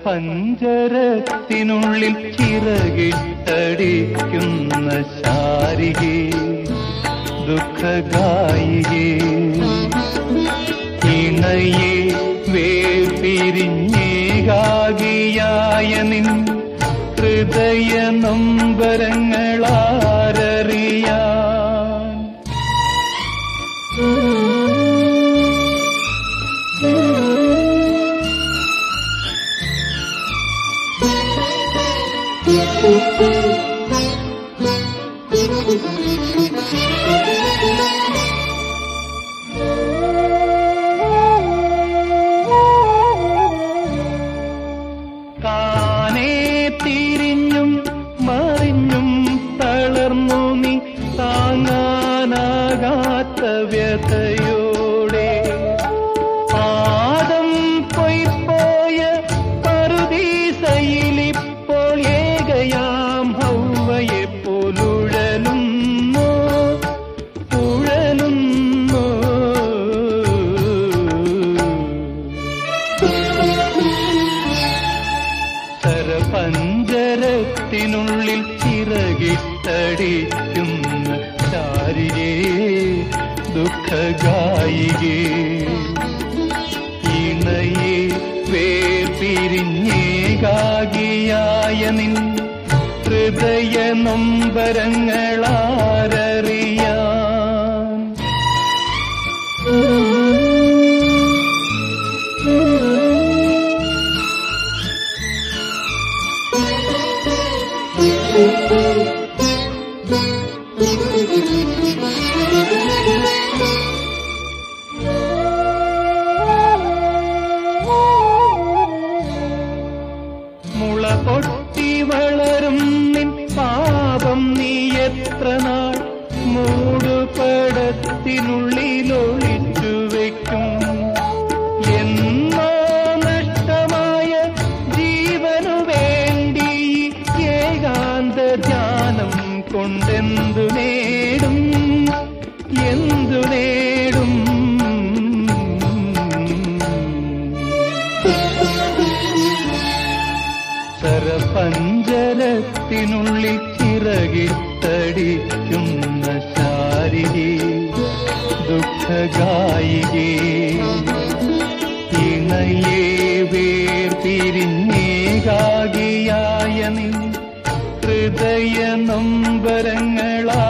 പഞ്ചരത്തിനുള്ളിൽ ചിറകിട്ടടിക്കുന്ന ശാരികേ ദുഃഖഗായികേ ഇണയെ വേർപിരിഞ്ഞേകാകിയായ നിൻ ഹൃദയ നൊമ്പരങ്ങളാരറിയാൻ താനേ തിരിഞ്ഞും മറിഞ്ഞും തളർന്നു നീ താങ്ങാനാകാത്ത വ്യഥയോടെ പാദം പൊയ്പോയ പറുദീസയിലിപ്പോൾ ഏകയാം ഹൗവയെ പോലുഴലുന്നു ഉഴലുന്നു സരപഞ്ചരത്തിനുള്ളിൽ ചിറകിട്ടടിക്കുന്ന ചാരികേ ദുഃഖഗായികേ ഇണയെ വേർപിരിഞ്ഞേകാകിയായ നിൻ ഹൃദയ നൊമ്പരങ്ങളാരറിയാൻ മുള പൊട്ടി വളരും നിൻ പാപം നീ എത്ര നാൾ മൂടുപടത്തിനുള്ളിൽ ഒളിച്ചു വെക്കും എന്നോ നഷ്ടമായ ജീവനു വേണ്ടി ഏകാന്ത ധ്യാനം കൊണ്ടെന്തു നേടും എന്തു നേടും സരപഞ്ചരത്തിനുള്ളിൽ ചിറകിട്ടടിക്കുന്ന ശാരികേ ദുഃഖഗായികേ ഇണയെ വേർപിരിഞ്ഞേകാകിയായ നിൻ ഹൃദയ നൊമ്പരങ്ങളാ